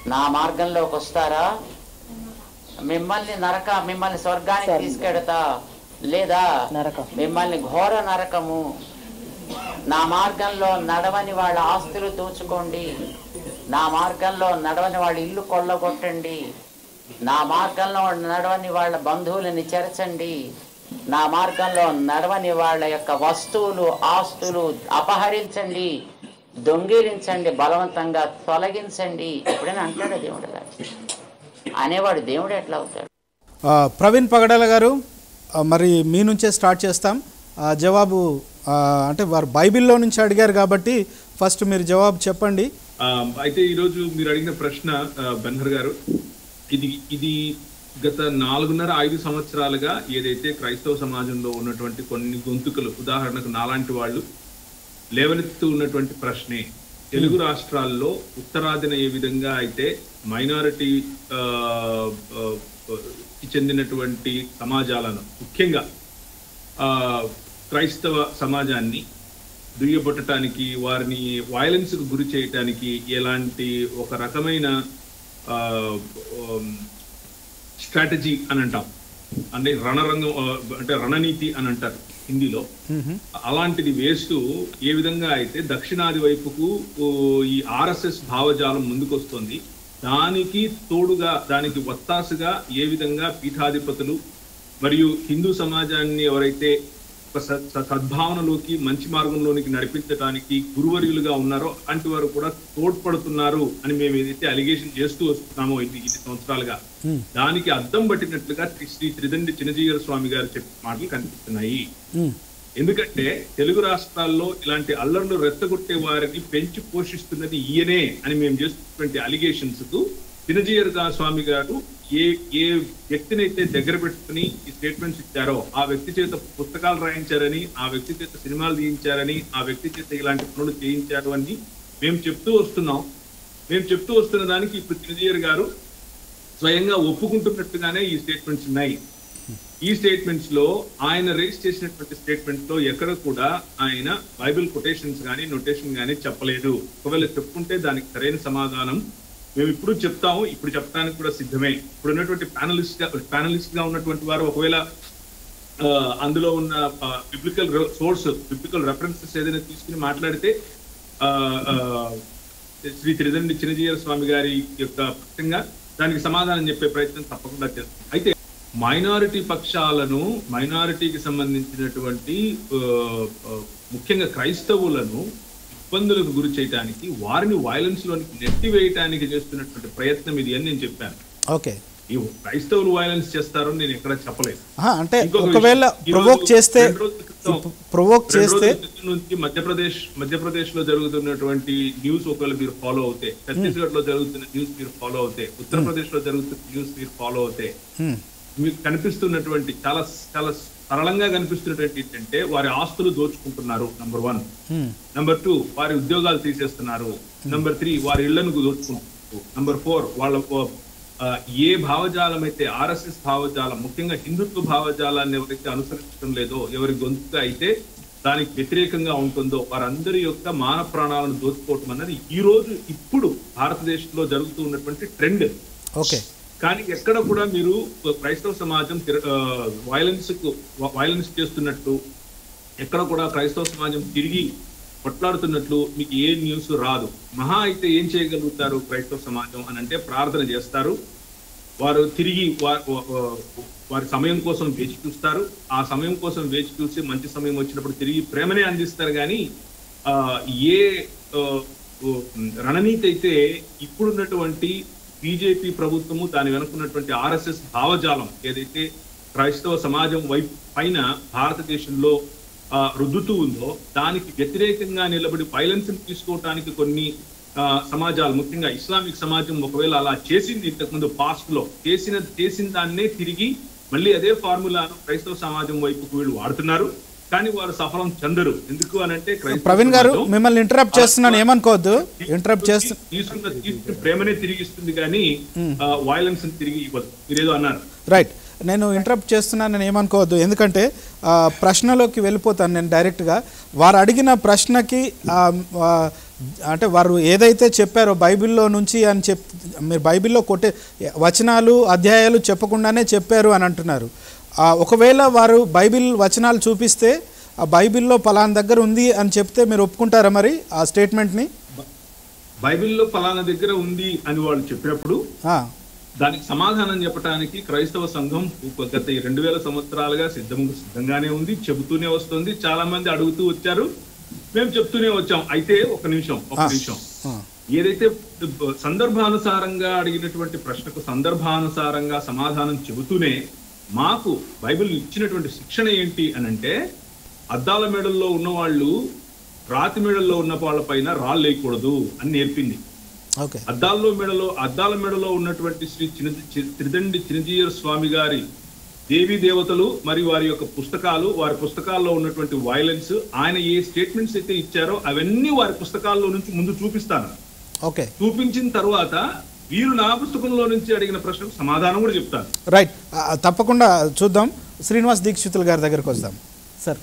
నా మార్గంలోకి వస్తారా మిమ్మల్ని నరక మిమ్మల్ని స్వర్గానికి సరే. తీసుకెడతా లేదా నరకం మిమ్మల్ని ఘోర నరకము నా మార్గంలో నడవని వాళ్ళ ఆస్తులు దోచుకోండి నా మార్గంలో నడవని వాళ్ళ ఇల్లు కొల్లగొట్టండి నా మార్గంలో నడవని వాళ్ళ బంధువులని చెరచండి నా మార్గంలో నడవని వాళ్ళ యొక్క వస్తువులు ఆస్తులు అపహరించండి దొంగిలించండి బలవంతంగా తొలగించండి ఎప్పుడైనా అంటాడు దేవుడు అలా అనేవాడు దేవుడు ఎట్లా అవుతాడు ఆ, ప్రవీణ్ పగడాల గారు ఆ, మరి మీ నుంచే స్టార్ట్ చేస్తాం ఆ, జవాబు ఆ, అంటే వారు బైబిల్లో నుంచి అడిగారు కాబట్టి ఫస్ట్ మీరు జవాబు చెప్పండి ఆ, అయితే ఈరోజు మీరు అడిగిన ప్రశ్న ఆ, బెన్హర్ గారు ఇది ఇది గత నాలుగున్నర ఐదు సంవత్సరాలుగా ఏదైతే క్రైస్తవ సమాజంలో ఉన్నటువంటి కొన్ని గొంతుకలు ఉదాహరణకు నాలాంటి వాళ్ళు లేవనెత్తు ఉన్నటువంటి ప్రశ్నే తెలుగు రాష్ట్రాల్లో ఉత్తరాదిన ఏ విధంగా అయితే మైనారిటీ కి చెందినటువంటి సమాజాలను ముఖ్యంగా ఆ, క్రైస్తవ సమాజాన్ని దుయ్యబట్టడానికి వారిని వైలెన్స్ కు గురి చేయటానికి ఎలాంటి ఒక రకమైన స్ట్రాటజీ అని అంటాం అంటే రణరంగం ఆ, అంటే రణనీతి అని అంటారు హిందీలో అలాంటిది వేస్తూ ఏ విధంగా అయితే దక్షిణాది వైపుకు ఓ, ఈ ఆర్ఎస్ఎస్ భావజాలం ముందుకొస్తుంది దానికి తోడుగా దానికి ఒత్తాసుగా ఏ విధంగా పీఠాధిపతులు మరియు హిందూ సమాజాన్ని ఎవరైతే ఒక స- స- సద్భావనలోకి మంచి మార్గంలోనికి నడిపించడానికి గురువర్యులుగా ఉన్నారో అలాంటి వారు కూడా తోడ్పడుతున్నారు అని మేము ఏదైతే అలిగేషన్ చేస్తూ వస్తున్నామో ఇది ఇది సంవత్సరాలుగా దానికి అద్దం పట్టినట్లుగా శ్రీ- శ్రీ త్రిదండి చిన్నజీయర స్వామి గారు చెప్పిన మాటలు కనిపిస్తున్నాయి ఉమ్, ఎందుకంటే తెలుగు రాష్ట్రాల్లో ఇలాంటి అల్లర్లు రెచ్చగొట్టే వారిని పెంచి పోషిస్తున్నది ఈయనే అని మేము చేస్తున్నటువంటి అలిగేషన్స్ కు చిన్నజీయర్ గా స్వామి గారు ఏ ఏ వ్యక్తినైతే దగ్గర పెట్టుకుని ఈ స్టేట్మెంట్స్ ఇచ్చారో ఆ వ్యక్తి చేత పుస్తకాలు రాయించారని ఆ వ్యక్తి చేత సినిమాలు తీయించారని ఆ వ్యక్తి చేత ఇలాంటి పనులు చేయించారు అని మేము చెప్తూ వస్తున్నాం మేము చెప్తూ వస్తున్న దానికి ఇప్పుడు చిన్నజీయర్ గారు స్వయంగా ఒప్పుకుంటున్నట్టుగానే ఈ స్టేట్మెంట్స్ ఉన్నాయి ఈ స్టేట్మెంట్స్ లో ఆయన రేస్ చేసినటువంటి స్టేట్మెంట్ లో ఎక్కడ కూడా ఆయన బైబిల్ కొటేషన్స్ గానీ నొటేషన్ గానీ చెప్పలేదు ఒకవేళ చెప్పుకుంటే దానికి సరైన సమాధానం మేము ఇప్పుడు చెప్తాము ఇప్పుడు చెప్పడానికి కూడా సిద్ధమే ఇప్పుడు ఉన్నటువంటి ప్యానలిస్ట్ గా ప్యానలిస్ట్ గా ఉన్నటువంటి వారు ఒకవేళ ఆ, అందులో ఉన్న బిబ్లికల్ సోర్స్ బిబ్లికల్ రెఫరెన్సెస్ ఏదైనా తీసుకుని మాట్లాడితే ఆ, ఆ, శ్రీ త్రిదండి చిన్నజీయర స్వామి గారి యొక్క పక్షంగా దానికి సమాధానం చెప్పే ప్రయత్నం తప్పకుండా చేస్తాం అయితే మైనారిటీ పక్షాలను మైనారిటీకి సంబంధించినటువంటి ఆ, ఆ, ముఖ్యంగా క్రైస్తవులను ఇబ్బందులకు గురి చేయడానికి వారిని వైలెన్స్ లోనికి నెట్టివేయటానికి చేస్తున్నటువంటి ప్రయత్నం ఇది అని నేను చెప్పాను ఓకే ఈ క్రైస్తవులు వైలెన్స్ చేస్తారని నేను ఎక్కడ చెప్పలేదు ఆహా, అంటే ఇంకొక ఒకవేళ విషయం. ఈ ప్రొవోక్ రోజు చేస్తే రెండు రోజుల క్రితం- ప్రొవోక్ రెండు చేస్తే రోజుల క్రితం నుంచి మధ్యప్రదేశ్ మధ్యప్రదేశ్ లో జరుగుతున్నటువంటి న్యూస్ ఒకవేళ మీరు ఫాలో అవుతే ఛత్తీస్గఢ్ లో జరుగుతున్న న్యూస్ మీరు ఫాలో అవుతే ఉత్తరప్రదేశ్ లో జరుగుతున్న న్యూస్ మీరు ఫాలో అవుతే హ్మ్, మీకు కనిపిస్తున్నటువంటి చాలా చాలా సరళంగా కనిపిస్తున్నటువంటి ఏంటంటే వారి ఆస్తులు దోచుకుంటున్నారు నంబర్ వన్ హ్మ్, నంబర్ టూ వారి ఉద్యోగాలు తీసేస్తున్నారు నంబర్ త్రీ వారి ఇళ్లను దోచుకుంటున్నారు నంబర్ ఫోర్ వాళ్ళ ఆ, ఏ భావజాలం అయితే ఆర్ఎస్ఎస్ భావజాలం ముఖ్యంగా హిందుత్వ భావజాలాన్ని ఎవరైతే అనుసరించడం లేదో ఎవరి గొంతుగా అయితే దానికి వ్యతిరేకంగా ఉంటుందో వారందరి యొక్క మాన ప్రాణాలను దోచుకోవటం అన్నది ఈ రోజు ఇప్పుడు భారతదేశంలో జరుగుతూ ఉన్నటువంటి ట్రెండ్ ఓకే కానీ ఎక్కడ కూడా మీరు క్రైస్తవ సమాజం వైలెన్స్ కు వైలెన్స్ చేస్తున్నట్టు ఎక్కడ కూడా క్రైస్తవ సమాజం తిరిగి కొట్లాడుతున్నట్లు మీకు ఏ న్యూస్ రాదు మహా అయితే ఏం చేయగలుగుతారు క్రైస్తవ సమాజం అని అంటే ప్రార్థన చేస్తారు వారు తిరిగి వా- వా- వా- వారి సమయం కోసం వేచి చూస్తారు ఆ సమయం కోసం వేచి చూసి మంచి సమయం వచ్చినప్పుడు తిరిగి ప్రేమనే అందిస్తారు కానీ ఆ, ఏ ఆ, ఓ, రణనీతి అయితే ఇప్పుడున్నటువంటి బీజేపీ ప్రభుత్వము దాని వెనుకున్నటువంటి ఆర్ఎస్ఎస్ భావజాలం ఏదైతే క్రైస్తవ సమాజం వైపు పైన భారతదేశంలో ఆ, రుద్దుతూ ఉందో దానికి వ్యతిరేకంగా నిలబడి వైలెన్స్ తీసుకోవటానికి కొన్ని ఆ, సమాజాలు ముఖ్యంగా ఇస్లామిక్ సమాజం ఒకవేళ అలా చేసింది ఇంతకుముందు పాస్ట్ లో చేసిన చేసిన దాన్నే తిరిగి మళ్ళీ అదే ఫార్ములాను క్రైస్తవ సమాజం వైపుకు వీళ్ళు వాడుతున్నారు కానీ వారు సఫలం చెందరు ఎందుకు అని అంటే క్రైస్తవ ప్రవీణ్ గారు సమాజం మిమ్మల్ని ఇంటరప్ట్ చేస్తున్నాను ఏమనుకోవద్దు ఇంటరప్ట్ చేస్తు తీసుకున్న తీసుకున్న ప్రేమనే తిరిగి ఇస్తుంది కానీ వైలెన్స్ తిరిగి ఇవ్వదు మీరేదో అన్నారు రైట్ నేను ఇంటరప్ట్ చేస్తున్నాను నేను ఏమనుకోవద్దు ఎందుకంటే ఆ, ప్రశ్నలోకి వెళ్ళిపోతాను నేను డైరెక్ట్గా వారు అడిగిన ప్రశ్నకి ఆ, ఆ, అంటే వారు ఏదైతే చెప్పారో బైబిల్లో నుంచి అని చెప్ మీరు బైబిల్లో కొట్టే వచనాలు అధ్యాయాలు చెప్పకుండానే చెప్పారు అని అంటున్నారు ఆ, ఒకవేళ వారు బైబిల్ వచనాలు చూపిస్తే ఆ బైబిల్లో పలానా దగ్గర ఉంది అని చెప్తే మీరు ఒప్పుకుంటారా మరి ఆ స్టేట్మెంట్ని బైబిల్లో ఫలానా దగ్గర ఉంది అని వాళ్ళు చెప్పినప్పుడు ఆ, దానికి సమాధానం చెప్పడానికి క్రైస్తవ సంఘం గత ఈ రెండు వేల సంవత్సరాలుగా సిద్ధం సిద్ధంగానే ఉంది చెబుతూనే వస్తుంది చాలా మంది అడుగుతూ వచ్చారు మేము చెప్తూనే వచ్చాం అయితే ఒక నిమిషం ఒక నిమిషం ఆ, ఏదైతే సందర్భానుసారంగా అడిగినటువంటి ప్రశ్నకు సందర్భానుసారంగా సమాధానం చెబుతూనే మాకు బైబిల్ ఇచ్చినటువంటి శిక్షణ ఏంటి అని అంటే అద్దాల మేడల్లో ఉన్న వాళ్ళు రాతి మేడల్లో ఉన్న వాళ్ళ పైన రాళ్ళు వేయకూడదు అని నేర్పింది ఓకే అద్దాల్లో మెడలో అద్దాల మెడలో ఉన్నటువంటి శ్రీ చిన చి- త్రిదండి చిరంజీవి స్వామి గారి దేవీ దేవతలు మరియు వారి యొక్క పుస్తకాలు వారి పుస్తకాల్లో ఉన్నటువంటి వైలెన్స్ ఆయన ఏ స్టేట్మెంట్స్ అయితే ఇచ్చారో అవన్నీ వారి పుస్తకాల్లో నుంచి ముందు చూపిస్తాను ఓకే చూపించిన తర్వాత వీరు నా పుస్తకంలో నుంచి అడిగిన ప్రశ్నకు సమాధానం కూడా చెప్తాను రైట్ ఆ, తప్పకుండా చూద్దాం శ్రీనివాస్ దీక్షితులు గారి దగ్గరకు వద్దాం సార్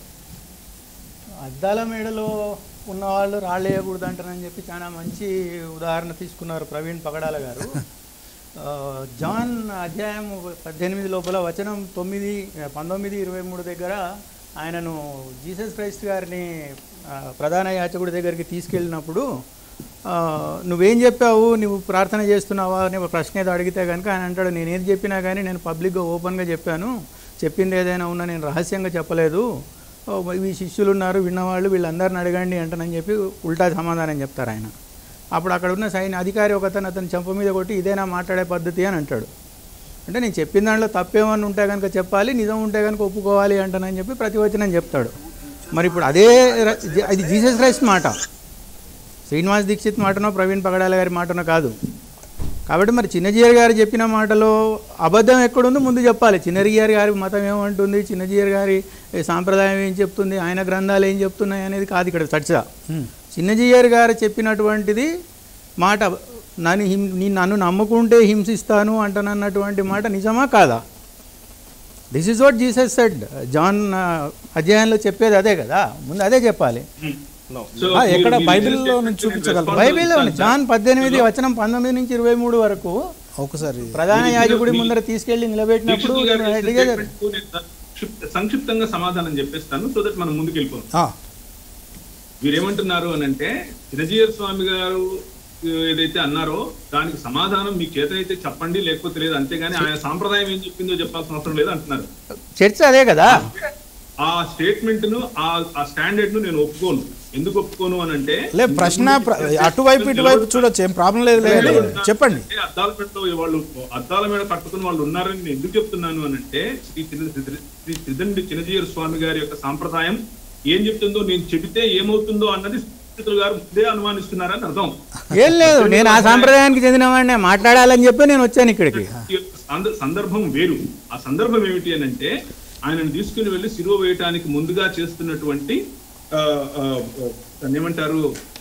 అద్దాల మేడలో ఉన్నవాళ్ళు రాళ్ళు వేయకూడదు అంటారని చెప్పి చాలా మంచి ఉదాహరణ తీసుకున్నారు ప్రవీణ్ పగడాల గారు ఆ, జాన్ అధ్యాయం పద్దెనిమిది లోపల వచనం తొమ్మిది పంతొమ్మిది ఇరవై మూడు దగ్గర ఆయనను జీసస్ క్రైస్ట్ గారిని ఆ, ప్రధాన యాచకుడి దగ్గరికి తీసుకెళ్ళినప్పుడు ఆ, నువ్వేం చెప్పావు నువ్వు ప్రార్థన చేస్తున్నావా అని ఒక ప్రశ్న ఏదో అడిగితే కనుక ఆయన అంటాడు నేను ఏది చెప్పినా కానీ నేను పబ్లిక్గా ఓపెన్గా చెప్పాను చెప్పింది ఏదైనా ఉన్నా నేను రహస్యంగా చెప్పలేదు ఓ, ఈ శిష్యులు ఉన్నారు విన్నవాళ్ళు వీళ్ళందరిని అడగండి అంటానని చెప్పి ఉల్టా సమాధానం చెప్తారు ఆయన అప్పుడు అక్కడ ఉన్న సైన్య అధికారి ఒక అతను అతని చెంప మీద కొట్టి ఇదేనా మాట్లాడే పద్ధతి అని అంటాడు అంటే నేను చెప్పిన దాంట్లో తప్పేమని ఉంటే కనుక చెప్పాలి నిజం ఉంటే కనుక ఒప్పుకోవాలి అంటానని చెప్పి ప్రతివచనం చెప్తాడు మరి ఇప్పుడు అదే ర- ఇది జీసస్ క్రైస్ట్ మాట శ్రీనివాస్ దీక్షిత్ మాటనో ప్రవీణ్ పగడాల గారి మాటనో కాదు కాబట్టి మరి చిన్నజీయర్ గారు చెప్పిన మాటలో అబద్ధం ఎక్కడుందో ముందు చెప్పాలి చిన్నజీయర్ గారి మతం ఏమంటుంది చిన్నజీయర్ గారి సాంప్రదాయం ఏం చెప్తుంది ఆయన గ్రంథాలు ఏం చెప్తున్నాయి అనేది కాదు ఇక్కడ చర్చ చిన్నజీయర్ గారు చెప్పినటువంటిది మాట నన్ను హిం నీ నన్ను నమ్ముకుంటే హింసిస్తాను అంటనన్నటువంటి మాట నిజమా కాదా this is what Jesus said John ఆ, అధ్యాయంలో చెప్పేది అదే కదా ముందు అదే చెప్పాలి సో ఆ, ఎక్కడ మీరు- మీరు బైబిల్లో statement నుంచి కి చూపించగలరా? response బైబిల్లో ఉంది ఇస్తాను జాన్ సార్. పద్దెనిమిది వచనం పంతొమ్మిది నుంచి ఇరవై మూడు వరకు ఒకసారి ప్రధాన మీరు- యాజకుడి మీరు- ముందర తీసుకెళ్లి నిలబెట్టినప్పుడు దీక్షితులు గారు ఈయన చేసిన అడిగేది statement కు నేను సంక్షిప్త- సంక్షిప్తంగా సమాధానం చెప్పేస్తాను సో దట్ మనం ముందుకు వెళ్ళిపోతాం ఆ, వీరేమంటున్నారు అని అంటే చిరంజీవి స్వామి గారు ఏదైతే అన్నారో దానికి సమాధానం మీ చేతనైతే చెప్పండి లేకపోతే లేదు అంతేగాని ఆయన సాంప్రదాయం ఏం చెప్పిందో చెప్పాల్సిన అవసరం లేదు అంటున్నారు చర్చ అదే కదా ఆ స్టేట్మెంట్ ను ఆ ఆ స్టాండర్డ్ ను నేను ఒప్పుకోను ఎందుకు ఒప్పుకోను అని అంటే లే ప్రశ్న ప్ర- అటువైపు ఇటువైపు చూడొచ్చు ఏం ప్రాబ్లం లేదు లేదు చెప్పండి అంటే అద్దాల మెడలో వాళ్ళు అద్దాల మీద కట్టుకుని వాళ్ళు ఉన్నారని నేను ఎందుకు చెప్తున్నాను అని అంటే శ్రీ త్రి- త్రి- శ్రీ త్రిదండి చిన్నజీయర్ స్వామి గారి యొక్క సాంప్రదాయం ఏం చెప్తుందో నేను చెబితే ఏమవుతుందో అన్నది స్థితులు గారు ముందే అనుమానిస్తున్నారని అర్థం ఏం లేదు నేను ఆ సాంప్రదాయానికి చెందిన వాడిని మాట్లాడాలని చెప్పి నేను వచ్చాను ఇక్కడికి ఈ యొక్క సంద- సందర్భం వేరు ఆ సందర్భం ఏమిటి అని అంటే ఆయనను తీసుకుని వెళ్ళి సిరువ వేయటానికి ముందుగా చేస్తున్నటువంటి ఆ, ఆ, ఆ, దాన్ని ఏమంటారు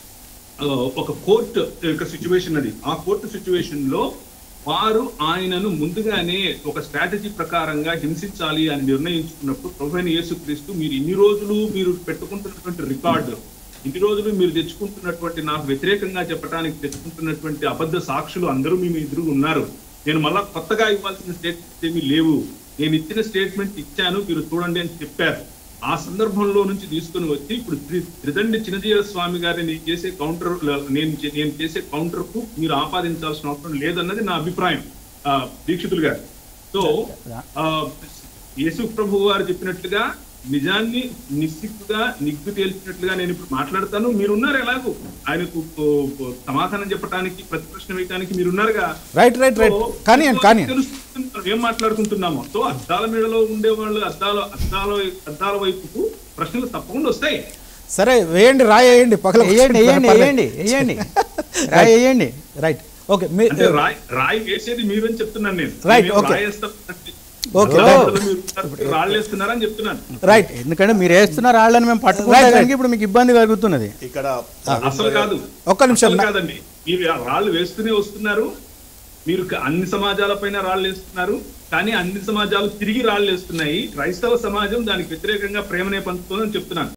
ఆ, ఒక కోర్టు యొక్క సిచ్యువేషన్ అది ఆ కోర్టు సిచ్యువేషన్ లో వారు ఆయనను ముందుగానే ఒక స్ట్రాటజీ ప్రకారంగా హింసించాలి అని నిర్ణయించుకున్నప్పుడు ప్రభుత్వ యేసుక్రీస్తు మీరు ఇన్ని రోజులు మీరు పెట్టుకుంటున్నటువంటి రికార్డు ఇన్ని రోజులు మీరు తెచ్చుకుంటున్నటువంటి నాకు వ్యతిరేకంగా చెప్పడానికి తెచ్చుకుంటున్నటువంటి అబద్ధ సాక్షులు అందరూ మీ ఎదురు ఉన్నారు నేను మళ్ళా కొత్తగా ఇవ్వాల్సిన స్టేట్మెంట్ ఏమీ లేవు నేను ఇచ్చిన స్టేట్మెంట్ ఇచ్చాను మీరు చూడండి అని చెప్పారు ఆ సందర్భంలో నుంచి తీసుకుని వచ్చి ఇప్పుడు త్రి- త్రిదండి చిన్నజీవ స్వామి గారిని నేను చేసే కౌంటర్ నేను చే- నేను చేసే కౌంటర్ కు మీరు ఆపాదించాల్సిన అవసరం లేదన్నది నా అభిప్రాయం ఆ, దీక్షితులు గారు సో ఆ, యేసు ప్రభు వారు చెప్పినట్లుగా నిజాన్ని నిస్సిగ్గుగా నిగ్గు తేల్చినట్లుగా నేను ఇప్పుడు మాట్లాడతాను మీరున్నారు ఎలాగో ఆయనకు ఓ, ఓ, సమాధానం చెప్పడానికి ప్రతి ప్రశ్న వేయడానికి మీరున్నారుగా రైట్ రైట్ రైట్ సో, కానివ్వండి సో కానివ్వండి తెలుస్తుంది మనం ఏం మాట్లాడుకుంటున్నామో సో అద్దాల మేడలో ఉండే వాళ్ళు అద్దాల అద్దాల వై- అద్దాల వైపుకు ప్రశ్నలు తప్పకుండా వస్తాయి సరే వేయండి రాయి వేయండి పగల వేయండి వేయండి వేయండి వేయండి రాయి వేయండి రైట్ ఓకే మీ అంటే రాయి రాయి వేసేది మీరు అని చెప్తున్నాను నేను Right, నేనేం okay. రాయి వేస్తాను అంటే Okay, అద్దాల మీరు రాళ్ళు వేస్తున్నారని చెప్తున్నాను రైట్ ఎందుకంటే మీరు వేస్తున్న రాళ్ళని మేము పట్టుకుంటే Right, right. కనుక ఇప్పుడు మీకు ఇబ్బంది కలుగుతున్నది ఇక్కడ అసలు కాదు ఒక్క నిమిషం అసలు నా- కాదండి మీరు ఆ రాళ్ళు వేస్తూనే వస్తున్నారు మీరు క- అన్ని సమాజాలపైన రాళ్ళు వేస్తున్నారు కానీ అన్ని సమాజాలు తిరిగి రాళ్ళు వేస్తున్నాయి క్రైస్తవ సమాజం దానికి వ్యతిరేకంగా ప్రేమనే పంచుతుందని చెప్తున్నాను